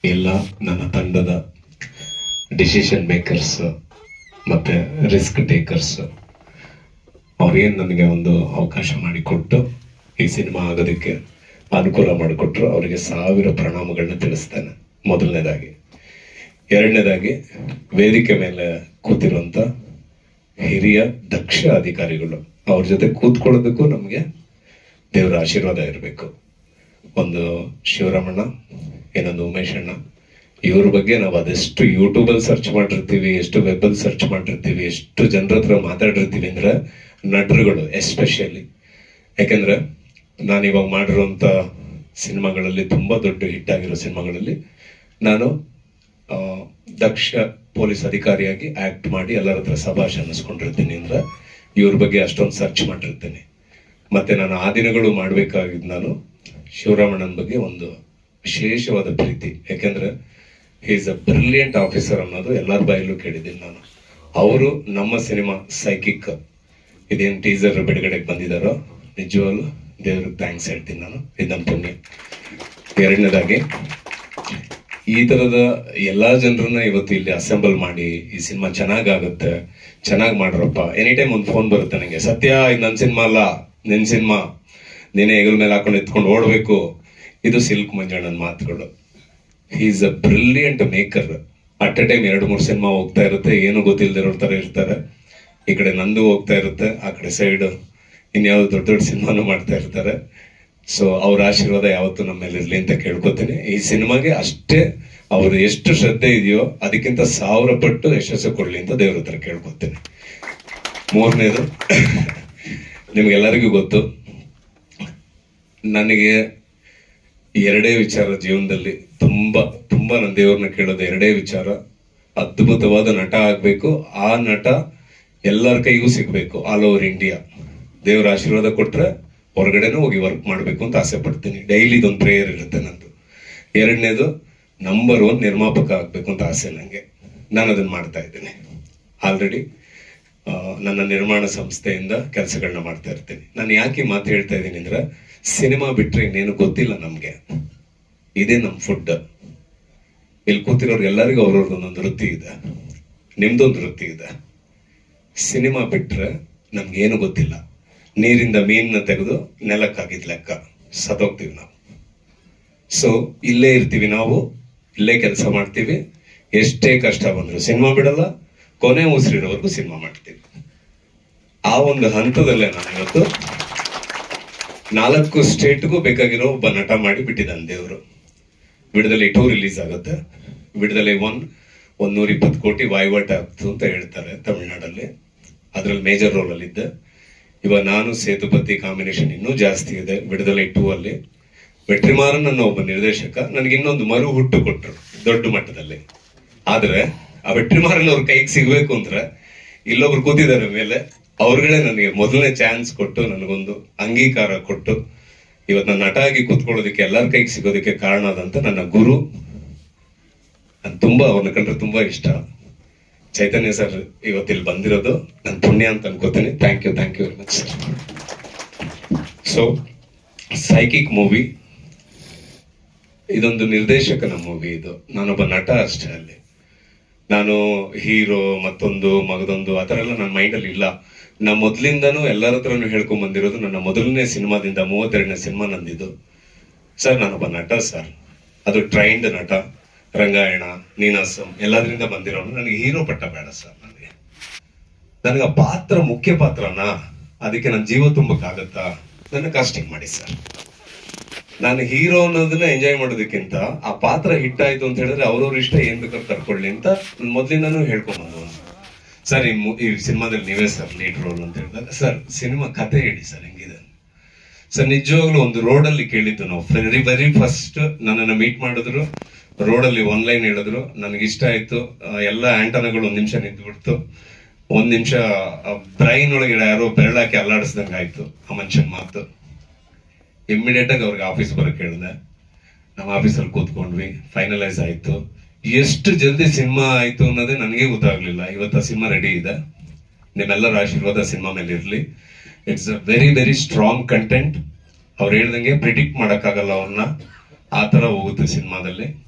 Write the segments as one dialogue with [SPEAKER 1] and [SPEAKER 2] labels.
[SPEAKER 1] ಎಲ್ಲ ನನ್ನ ತಂಡದ ಡಿಸಿಷನ್ ಮೇಕರ್ಸ್ ಮತ್ತೆ ರಿಸ್ಕ್ ಟೇಕರ್ಸ್ ಅವ್ರೇನ್ ನನಗೆ ಒಂದು ಅವಕಾಶ ಮಾಡಿಕೊಟ್ಟು ಈ ಸಿನಿಮಾ ಆಗೋದಕ್ಕೆ ಅನುಕೂಲ ಮಾಡಿಕೊಟ್ರು ಅವರಿಗೆ ಸಾವಿರ ಪ್ರಣಾಮಗಳನ್ನ ತಿಳಿಸ್ತೇನೆ ಮೊದಲನೇದಾಗಿ ಎರಡನೇದಾಗಿ ವೇದಿಕೆ ಮೇಲೆ ಕೂತಿರುವಂತ ಹಿರಿಯ ದಕ್ಷ ಅಧಿಕಾರಿಗಳು ಅವ್ರ ಜೊತೆ ಕೂತ್ಕೊಳ್ಳೋದಕ್ಕೂ ನಮಗೆ ದೇವರ ಆಶೀರ್ವಾದ ಇರಬೇಕು ಒಂದು ಶಿವರಾಮಣ್ಣ ಇನ್ನೊಂದು ಉಮೇಶ್ ಅಣ್ಣ ಇವ್ರ ಬಗ್ಗೆ ನಾವು ಅದೆಷ್ಟು ಯೂಟ್ಯೂಬಲ್ಲಿ ಸರ್ಚ್ ಮಾಡಿರ್ತೀವಿ ಎಷ್ಟು ವೆಬ್ಬಲ್ಲಿ ಸರ್ಚ್ ಮಾಡಿರ್ತೀವಿ ಎಷ್ಟು ಜನರ ಹತ್ರ ಮಾತಾಡಿರ್ತೀವಿ ಅಂದ್ರೆ ನಟರುಗಳು ಎಸ್ಪೆಷಲಿ ಯಾಕೆಂದ್ರೆ ನಾನು ಇವಾಗ ಮಾಡಿರುವಂತ ಸಿನಿಮಾಗಳಲ್ಲಿ ತುಂಬಾ ದೊಡ್ಡ ಹಿಟ್ ಆಗಿರೋ ಸಿನಿಮಾಗಳಲ್ಲಿ ನಾನು ಆ, ದಕ್ಷ ಪೊಲೀಸ್ ಅಧಿಕಾರಿಯಾಗಿ ಆಕ್ಟ್ ಮಾಡಿ ಎಲ್ಲರ ಹತ್ರ ಸಭಾಷ್ ಅನ್ನಿಸ್ಕೊಂಡಿರ್ತೀನಿ ಅಂದ್ರೆ ಇವ್ರ ಬಗ್ಗೆ ಅಷ್ಟೊಂದು ಸರ್ಚ್ ಮಾಡಿರ್ತೀನಿ ಮತ್ತೆ ನಾನು ಆ ದಿನಗಳು ಮಾಡ್ಬೇಕಾಗಿದ್ದು ನಾನು ಶಿವರಾಮಣ್ಣನ ಬಗ್ಗೆ ಒಂದು ವಿಶೇಷವಾದ ಪ್ರೀತಿ ಯಾಕೆಂದ್ರೆ ಈಸ್ ಅ ಬ್ರಿಲಿಯಂಟ್ ಆಫೀಸರ್ ಅನ್ನೋದು ಎಲ್ಲರ ಬಾಯಲ್ಲೂ ಕೇಳಿದ್ದೀನಿ ನಾನು ಅವರು ನಮ್ಮ ಸಿನಿಮಾ ಸೈಕಿಕ್ ಇದೇನ್ ಟೀಸರ್ ಬಿಡುಗಡೆಗೆ ಬಂದಿದಾರೋ ನಿಜವಾಗ್ಲು ದೇವ್ರಿಗೆ ಥ್ಯಾಂಕ್ಸ್ ಹೇಳ್ತೀನಿ ನಾನು ಇದು ನನ್ನ ಪುಣ್ಯ ಎರಡನೇದಾಗಿ ಈ ತರದ ಎಲ್ಲಾ ಜನರನ್ನ ಇವತ್ತು ಇಲ್ಲಿ ಅಸೆಂಬಲ್ ಮಾಡಿ ಈ ಸಿನಿಮಾ ಚೆನ್ನಾಗಾಗುತ್ತೆ ಚೆನ್ನಾಗಿ ಮಾಡ್ರಪ್ಪ ಎನಿ ಟೈಮ್ ಒಂದು ಫೋನ್ ಬರುತ್ತೆ ನನಗೆ ಸತ್ಯ ಇದು ನನ್ನ ಸಿನಿಮಾ ಅಲ್ಲ ನಿನ್ ಸಿನಿಮಾ ನೀನೇ ಹೆಗಲ ಮೇಲೆ ಹಾಕೊಂಡು ಎತ್ಕೊಂಡು ಓಡ್ಬೇಕು ಇದು ಸಿಲ್ಕ್ ಮಂಜಣ್ಣನ ಮಾತುಗಳು is a brilliant maker at a time ಎರಡು ಮೂರು ಸಿನಿಮಾ ಹೋಗ್ತಾ ಇರುತ್ತೆ ಏನು ಗೊತ್ತಿಲ್ದಿರೋ ತರ ಇರ್ತಾರೆ ಈ ಕಡೆ ನಂದು ಹೋಗ್ತಾ ಇರುತ್ತೆ ಆ ಕಡೆ ಸೈಡ್ ಇನ್ಯಾವ್ದು ದೊಡ್ಡ ದೊಡ್ಡ ಸಿನಿಮಾನು ಮಾಡ್ತಾ ಇರ್ತಾರೆ ಸೊ ಅವ್ರ ಆಶೀರ್ವಾದ ಯಾವತ್ತೂ ನಮ್ಮ ಮೇಲೆ ಇರ್ಲಿ ಅಂತ ಕೇಳ್ಕೊತೀನಿ ಈ ಸಿನಿಮಾಗೆ ಅಷ್ಟೇ ಅವ್ರು ಎಷ್ಟು ಶ್ರದ್ಧೆ ಇದೆಯೋ ಅದಕ್ಕಿಂತ ಸಾವಿರ ಪಟ್ಟು ಯಶಸ್ಸು ಕೊಡ್ಲಿ ಅಂತ ದೇವ್ರ ಹತ್ರ ಕೇಳ್ಕೊತೀನಿ ಮೂರನೇದು ನಿಮ್ಗೆಲ್ಲರಿಗೂ ಗೊತ್ತು ನನಗೆ ಎರಡೇ ವಿಚಾರ ಜೀವನದಲ್ಲಿ ತುಂಬಾ ತುಂಬಾ ನನ್ನ ದೇವ್ರನ್ನ ಕೇಳೋದು ಎರಡೇ ವಿಚಾರ ಅದ್ಭುತವಾದ ನಟ ಆಗ್ಬೇಕು ಆ ನಟ ಎಲ್ಲರ ಕೈಗೂ ಸಿಗ್ಬೇಕು ಆಲ್ ಓವರ್ ಇಂಡಿಯಾ ದೇವ್ರ ಆಶೀರ್ವಾದ ಕೊಟ್ರೆ ಹೊರಗಡೆನೂ ಹೋಗಿ ವರ್ಕ್ ಮಾಡ್ಬೇಕು ಅಂತ ಆಸೆ ಪಡ್ತೀನಿ ಡೈಲಿ ಇದೊಂದು ಪ್ರೇಯರ್ ಇರುತ್ತೆ ನಂದು ಎರಡನೇದು ನಂಬರ್ ಒನ್ ನಿರ್ಮಾಪಕ ಆಗ್ಬೇಕು ಅಂತ ಆಸೆ ನಂಗೆ ನಾನು ಅದನ್ನ ಮಾಡ್ತಾ ಇದ್ದೀನಿ ಆಲ್ರೆಡಿ ನನ್ನ ನಿರ್ಮಾಣ ಸಂಸ್ಥೆಯಿಂದ ಕೆಲಸಗಳನ್ನ ಮಾಡ್ತಾ ಇರ್ತೀನಿ ನಾನು ಯಾಕೆ ಈ ಮಾತು ಹೇಳ್ತಾ ಇದ್ದೀನಿ ಅಂದ್ರೆ ಸಿನಿಮಾ ಬಿಟ್ರೆ ಇನ್ನೇನು ಗೊತ್ತಿಲ್ಲ ನಮ್ಗೆ ಇದೇ ನಮ್ ಫುಡ್ ಇಲ್ಲಿ ಕೂತಿರೋರು ಎಲ್ಲರಿಗೂ ಅವ್ರವ್ರದ್ದು ಒಂದೊಂದು ವೃತ್ತಿ ಇದೆ ನಿಮ್ದೊಂದು ವೃತ್ತಿ ಇದೆ ಸಿನಿಮಾ ಬಿಟ್ರೆ ನಮ್ಗೇನು ಗೊತ್ತಿಲ್ಲ ನೀರಿಂದ ಮೀನನ್ನ ತೆಗೆದು ನೆಲಕ್ಕೆ ಹಾಕಿದ್ ಲೆಕ್ಕ ಸತ್ತೋಗ್ತೀವಿ ನಾವು ಸೊ ಇಲ್ಲೇ ಇರ್ತೀವಿ ನಾವು ಇಲ್ಲೇ ಕೆಲಸ ಮಾಡ್ತೀವಿ ಎಷ್ಟೇ ಕಷ್ಟ ಬಂದ್ರು ಸಿನಿಮಾ ಬಿಡಲ್ಲ ಕೊನೆ ಉಸಿರಿರೋವರೆಗೂ ಸಿನಿಮಾ ಮಾಡ್ತೀವಿ ಆ ಒಂದು ಹಂತದಲ್ಲೇ ನಾನು ಇವತ್ತು ನಾಲ್ಕು ಸ್ಟೇಟ್ಗೂ ಬೇಕಾಗಿರೋ ಒಬ್ಬ ನಟ ಮಾಡಿ ಬಿಟ್ಟಿದ್ದಾನೆ ದೇವರು ಬಿಡದಲ್ಲಿ ಟೂ ರಿಲೀಸ್ ಆಗುತ್ತೆ ಬಿಡದಲ್ಲಿ ಒನ್ ಒಂದೂರ ಇಪ್ಪತ್ತು ಕೋಟಿ ವಾಯ್ವಾಟ ಆಗ್ತು ಅಂತ ಹೇಳ್ತಾರೆ ತಮಿಳ್ನಾಡಲ್ಲಿ ಅದ್ರಲ್ಲಿ ಮೇಜರ್ ರೋಲ್ ಅಲ್ಲಿ ಇದ್ದೆ ಇವಾಗ ನಾನು ಸೇತುಪತಿ ಕಾಂಬಿನೇಷನ್ ಇನ್ನೂ ಜಾಸ್ತಿ ಇದೆ ಬಿಡದಲ್ಲಿ ಟೂ ಅಲ್ಲಿ ವೆಟ್ರಿಮಾರನ್ ಅನ್ನೋ ಒಬ್ಬ ನಿರ್ದೇಶಕ ನನಗೆ ಇನ್ನೊಂದು ಮರು ಹುಟ್ಟು ಕೊಟ್ರು ದೊಡ್ಡ ಮಟ್ಟದಲ್ಲಿ ಆದ್ರೆ ಆ ವೆಟ್ರಿಮಾರನ್ ಅವ್ರ ಕೈಗೆ ಸಿಗ್ಬೇಕು ಅಂದ್ರೆ ಇಲ್ಲೊಬ್ರು ಕೂತಿದ್ದಾರೆ ಮೇಲೆ ಅವ್ರುಗಳೇ ನನಗೆ ಮೊದಲನೇ ಚಾನ್ಸ್ ಕೊಟ್ಟು ನನಗೊಂದು ಅಂಗೀಕಾರ ಕೊಟ್ಟು ಇವತ್ತು ನಾನು ನಟ ಆಗಿ ಕೂತ್ಕೊಳ್ಳೋದಕ್ಕೆ ಎಲ್ಲರ ಕೈಗೆ ಸಿಗೋದಕ್ಕೆ ಕಾರಣ ಆದಂತ ನನ್ನ ಗುರು ನಾನು ತುಂಬಾ ಅವ್ರನ್ನ ಕಂಡ್ರೆ ತುಂಬಾ ಇಷ್ಟ ಚೈತನ್ಯ ಸರ್ ಇವತ್ತಿಲ್ಲಿ ಬಂದಿರೋದು ನನ್ನ ಪುಣ್ಯ ಅಂತ ಅನ್ಕೋತೀನಿ thank you thank you very much sir so psychic movie ಇದೊಂದು ನಿರ್ದೇಶಕನ ಮೂವಿ ಇದು ನಾನೊಬ್ಬ ನಟ ಅಷ್ಟೇ ಅಲ್ಲಿ ನಾನು ಹೀರೋ ಮತ್ತೊಂದು ಮಗದೊಂದು ಆ ಥರ ಎಲ್ಲ ನನ್ನ ಮೈಂಡಲ್ಲಿ ಇಲ್ಲ ನಾ ಮೊದಲಿಂದನೂ ಎಲ್ಲರ ಹತ್ರನೂ ಹೇಳ್ಕೊಂಡ್ ಬಂದಿರೋದು ನನ್ನ ಮೊದಲನೇ ಸಿನಿಮಾದಿಂದ ಮೂವತ್ತೆರಡನೇ ಸಿನಿಮಾ ನಂದಿದ್ದು ಸರ್ ನಾನೊಬ್ಬ ನಟ ಸರ್ ಅದು ಟ್ರೈನ್ಡ್ ನಟ ರಂಗಾಯಣ ನೀನಾಸಂ ಎಲ್ಲದರಿಂದ ಬಂದಿರೋನು ನನಗೆ ಹೀರೋ ಪಟ್ಟ ಬೇಡ ಸರ್ ನನಗೆ ನನಗೆ ಆ ಪಾತ್ರ ಮುಖ್ಯ ಪಾತ್ರನಾ ಅದಕ್ಕೆ ನನ್ನ ಜೀವ ತುಂಬಕ್ಕಾಗತ್ತಾ ನನ್ನ ಕಾಸ್ಟಿಂಗ್ ಮಾಡಿ ಸರ್ ನಾನು ಹೀರೋ ಅನ್ನೋದನ್ನ ಎಂಜಾಯ್ ಮಾಡೋದಕ್ಕಿಂತ ಆ ಪಾತ್ರ ಹಿಟ್ ಆಯ್ತು ಅಂತ ಹೇಳಿದ್ರೆ ಅವ್ರವ್ರ ಇಷ್ಟ ಏನ್ ಬೇಕಾದ್ರೆ ಕರ್ಕೊಳ್ಳಿ ಅಂತ ನಾನ್ ಮೊದ್ಲಿಂದಾನು ಹೇಳ್ಕೊಂಡ್ ಬಂದವನು ಸರ್ ಈ ಮು- ಈ ಸಿನಿಮಾದಲ್ಲಿ ನೀವೇ ಸರ್ ಲೀಡ್ ರೋಲ್ ಅಂತ ಹೇಳಿದಾಗ ಸರ್ ಸಿನಿಮಾ ಕತೆ ಹೇಳಿ ಸರ್ ಹೆಂಗಿದೆ ಸರ್ ನಿಜವಾಗ್ಲೂ ಒಂದು ರೋಡ್ ಅಲ್ಲಿ ಕೇಳಿದ್ದು ನಾವು ವೆರಿ ವೆರಿ ಫಸ್ಟ್ ನನ್ನನ್ನ ಮೀಟ್ ಮಾಡಿದ್ರು ರೋಡ್ ಅಲ್ಲಿ ಒನ್ ಲೈನ್ ಹೇಳಿದ್ರು ನನಗೆ ಇಷ್ಟ ಆಯ್ತು ಆ, ಎಲ್ಲ ಆಂಟನಗಳು ಒಂದ್ ನಿಮಿಷ ನಿಂತ್ಬಿಡ್ತು ಒಂದ್ ನಿಮಿಷ ಬ್ರೈನ್ ಒಳಗಡೆ ಯಾರೋ ಬೆರಳಾಕಿ ಅಲ್ಲಾಡಿಸ್ದಂಗ ಆಯ್ತು ಆ ಮನುಷ್ಯನ್ ಮಾತು ಇಮ್ಮಿಡಿಯೇಟ್ ಆಗಿ ಅವ್ರಿಗೆ ಆಫೀಸ್ ಬರಕ್ ಹೇಳಿದೆ ನಮ್ಮ ಆಫೀಸಲ್ಲಿ ಕೂತ್ಕೊಂಡ್ವಿ ಫೈನಲೈಸ್ ಆಯ್ತು ಎಷ್ಟು ಜಲ್ದಿ ಸಿನಿಮಾ ಆಯ್ತು ಅನ್ನೋದೇ ನನಗೆ ಗೊತ್ತಾಗ್ಲಿಲ್ಲ ಇವತ್ತು ಆ ಸಿನಿಮಾ ರೆಡಿ ಇದೆ ನಿಮ್ಮೆಲ್ಲರ ಆಶೀರ್ವಾದ ಸಿನಿಮಾ ಮೇಲೆ ಇರ್ಲಿ it's a very very strong content ಅವ್ರು ಹೇಳ್ದಂಗೆ ಪ್ರಿಡಿಕ್ಟ್ ಮಾಡಕ್ಕಾಗಲ್ಲ ಅವ್ರನ್ನ ಆ ತರ ಹೋಗುತ್ತೆ ಸಿನಿಮಾದಲ್ಲಿ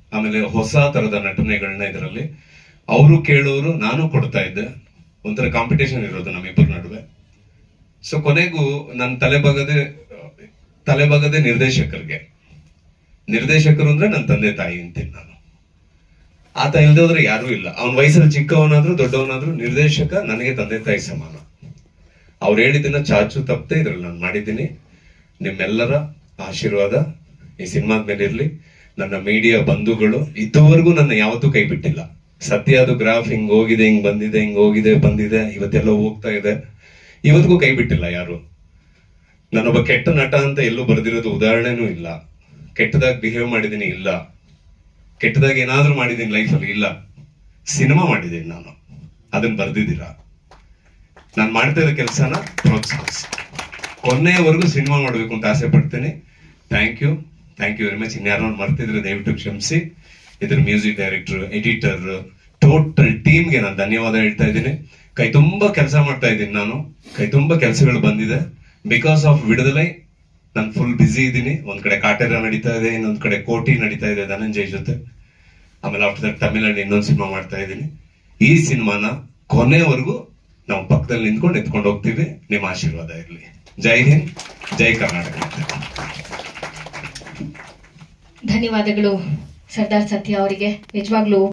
[SPEAKER 1] ಆಮೇಲೆ ಹೊಸ ತರದ ನಟನೆಗಳನ್ನ ಇದರಲ್ಲಿ ಅವರು ಕೇಳೋರು ನಾನು ಕೊಡ್ತಾ ಇದ್ದೆ ಒಂಥರ ಕಾಂಪಿಟೇಷನ್ ಇರೋದು ನಮ್ಮಿಬ್ಬರ ನಡುವೆ ಸೊ ಕೊನೆಗೂ ನನ್ನ ತಲೆಬಗದೆ ತಲೆಬಗದೆ ನಿರ್ದೇಶಕರಿಗೆ ನಿರ್ದೇಶಕರು ಅಂದ್ರೆ ನನ್ನ ತಂದೆ ತಾಯಿ ಅಂತೀನಿ ನಾನು ಆತ ಇಲ್ದೇ ಹೋದ್ರೆ ಯಾರೂ ಇಲ್ಲ ಅವನ ವಯಸ್ಸಲ್ಲಿ ಚಿಕ್ಕವನಾದ್ರೂ ದೊಡ್ಡವನಾದ್ರೂ ನಿರ್ದೇಶಕ ನನಗೆ ತಂದೆ ತಾಯಿ ಸಮಾನ ಅವ್ರು ಹೇಳಿದ್ದನ್ನ ಚಾಚು ತಪ್ಪದೆ ಇದ್ರಲ್ಲಿ ನಾನು ಮಾಡಿದ್ದೀನಿ ನಿಮ್ಮೆಲ್ಲರ ಆಶೀರ್ವಾದ ಈ ಸಿನಿಮಾದ ಮೇಲೆ ಇರ್ಲಿ ನನ್ನ ಮೀಡಿಯಾ ಬಂಧುಗಳು ಇದುವರೆಗೂ ನನ್ನ ಯಾವತ್ತೂ ಕೈ ಬಿಟ್ಟಿಲ್ಲ ಸದ್ಯ ಅದು ಗ್ರಾಫ್ ಹಿಂಗ್ ಹೋಗಿದೆ ಹಿಂಗ್ ಬಂದಿದೆ ಹಿಂಗ್ ಹೋಗಿದೆ ಬಂದಿದೆ ಇವತ್ತೆಲ್ಲ ಹೋಗ್ತಾ ಇದೆ ಇವತ್ತಿಗೂ ಕೈ ಬಿಟ್ಟಿಲ್ಲ ಯಾರು ನಾನೊಬ್ಬ ಕೆಟ್ಟ ನಟ ಅಂತ ಎಲ್ಲೂ ಬರೆದಿರೋದು ಉದಾಹರಣೆನೂ ಇಲ್ಲ ಕೆಟ್ಟದಾಗಿ ಬಿಹೇವ್ ಮಾಡಿದೀನಿ ಇಲ್ಲ ಕೆಟ್ಟದಾಗಿ ಏನಾದ್ರೂ ಮಾಡಿದೀನಿ ಲೈಫಲ್ಲಿ ಇಲ್ಲ ಸಿನಿಮಾ ಮಾಡಿದ್ದೀನಿ ನಾನು ಅದನ್ನ ಬರ್ದಿದ್ದೀರಾ ನಾನು ಮಾಡ್ತಾ ಇರೋ ಕೆಲಸನ ಪ್ರೋತ್ಸಾಹಿಸಿ ಕೊನೆಯವರೆಗೂ ಸಿನಿಮಾ ಮಾಡಬೇಕು ಅಂತ ಆಸೆ ಪಡ್ತೇನೆ thank you thank you very much ಇನ್ಯಾರೋ ಮರ್ತಿದ್ರೆ ದಯವಿಟ್ಟು ಕ್ಷಮಿಸಿ ಇದ್ರ ಮ್ಯೂಸಿಕ್ ಡೈರೆಕ್ಟರ್ ಎಡಿಟರ್ ಟೋಟಲ್ ಟೀಮ್ಗೆ ನಾನು ಧನ್ಯವಾದ ಹೇಳ್ತಾ ಇದ್ದೀನಿ ಕೈ ತುಂಬಾ ಕೆಲಸ ಮಾಡ್ತಾ ಇದ್ದೀನಿ ನಾನು ಕೈ ತುಂಬಾ ಕೆಲಸಗಳು ಬಂದಿದೆ ಬಿಕಾಸ್ ಆಫ್ ವಿಡುದಲೈ ನಾನು ಫುಲ್ ಬಿಸಿ ಇದ್ದೀನಿ ಒಂದ್ ಕಡೆ ಕಾಟೇರ ನಡೀತಾ ಇದೆ ಇನ್ನೊಂದ್ ಕಡೆ ಕೋಟಿ ನಡೀತಾ ಇದೆ ಧನಂಜಯ್ ಜೊತೆ ಆಮೇಲೆ ಆಫ್ಟರ್ ದಟ್ ತಮಿಳ್ನಾಡು ಇನ್ನೊಂದು ಸಿನಿಮಾ ಮಾಡ್ತಾ ಇದ್ದೀನಿ ಈ ಸಿನಿಮಾನ ಕೊನೆವರೆಗೂ ನಾವು ಪಕ್ಕದಲ್ಲಿ ನಿಂತ್ಕೊಂಡು ಎತ್ಕೊಂಡು ಹೋಗ್ತೀವಿ ನಿಮ್ಮ ಆಶೀರ್ವಾದ ಇರಲಿ ಜೈ ಹಿಂದ್ ಜೈ ಕರ್ನಾಟಕ
[SPEAKER 2] ಧನ್ಯವಾದಗಳು ಸರ್ದಾರ್ ಸತ್ಯ ಅವರಿಗೆ ನಿಜವಾಗ್ಲೂ